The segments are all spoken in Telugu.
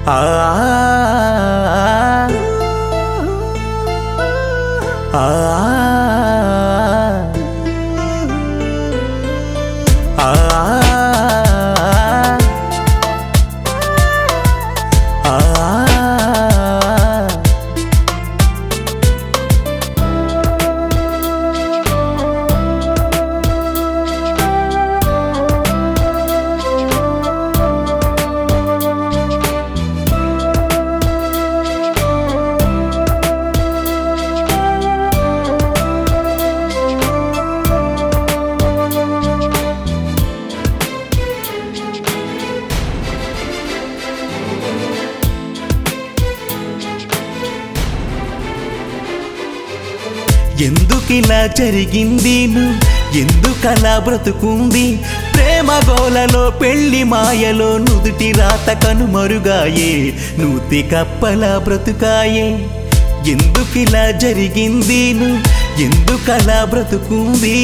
ఆ ఆ ఆ ఆ ఎందుకిలా జరిగింది ను- ఎందుకలా బ్రతుకుంది ప్రేమ గోలలో పెళ్లి మాయలో నుదుటి రాత కనుమరుగాయే నూతి కప్పల బ్రతుకాయే ఎందుకిలా జరిగింది ను- ఎందుకలా బ్రతుకుంది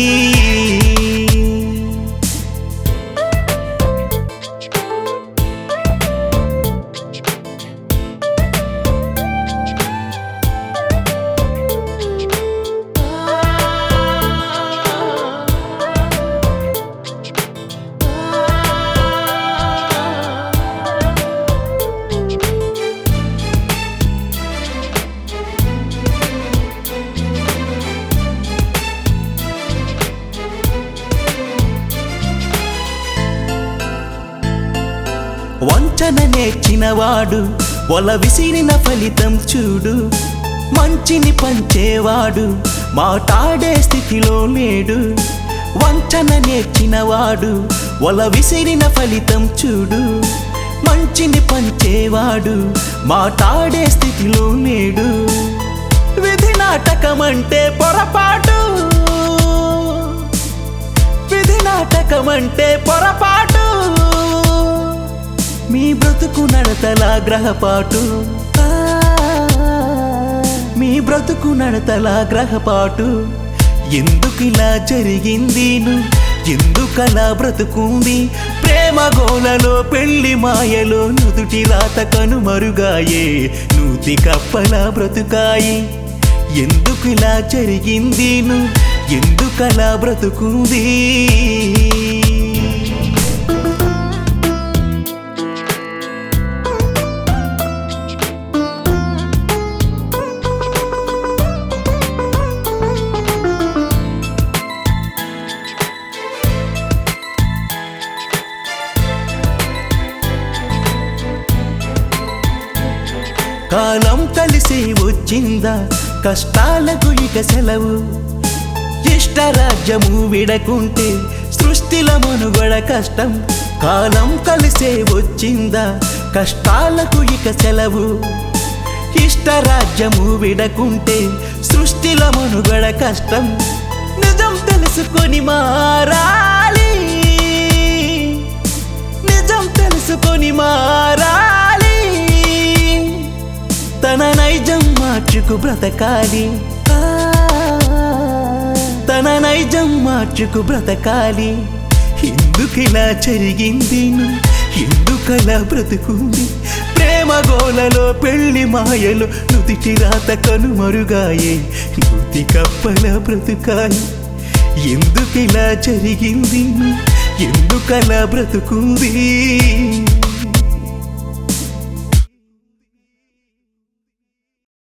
వంచన నేర్చినవాడు ఒల విసిరిన ఫలితం చూడు మంచిని పంచేవాడు మాటాడే స్థితిలో లేడు వంచన నేర్చినవాడు ఒల విసిరిన ఫలితం చూడు మంచిని పంచేవాడు మాటాడే స్థితిలో లేడు విధి నాటకమంటే పొరపాటు విధి నాటకమంటే పొరపాటు మీ బ్రతుకు నడతల గ్రహపాటు ఆ, మీ బ్రతుకు నడతల గ్రహపాటు ఎందుకిలా జరిగింది ను- ఎందుకలా బ్రతుకుంది ప్రేమ గోలలో పెళ్లి మాయలో నుదుటి రాత కనుమరుగాయే నూతి కప్పల బ్రతుకాయి ఎందుకిలా జరిగింది ను- ఎందుకలా బ్రతుకుంది కాలం కలిసి వచ్చిందా కష్టాలకు ఇక సెలవు ఇష్టరాజ్యము విడకుంటే సృష్టిల మనుగడ కష్టం కాలం కలిసే వచ్చిందా కష్టాలకు ఇక సెలవు ఇష్టరాజ్యము విడకుంటే సృష్టిల మనుగడ కష్టం నిజం తెలుసుకొని మారాలి నిజం తెలుసుకొని మారాలి తన నైజం మార్చుకు బ్రతకాలి ఆ, తన నైజం మార్చుకు బ్రతకాలి ఎందుకిలా జరిగింది ను- ఎందుకలా బ్రతుకుంది ప్రేమ గోలలో పెళ్లి మాయలు నుదిటి రాత కనుమరుగాయే నుతి కప్పల బ్రతుకాయి ఎందుకిలా జరిగింది ను- ఎందుకలా బ్రతుకుంది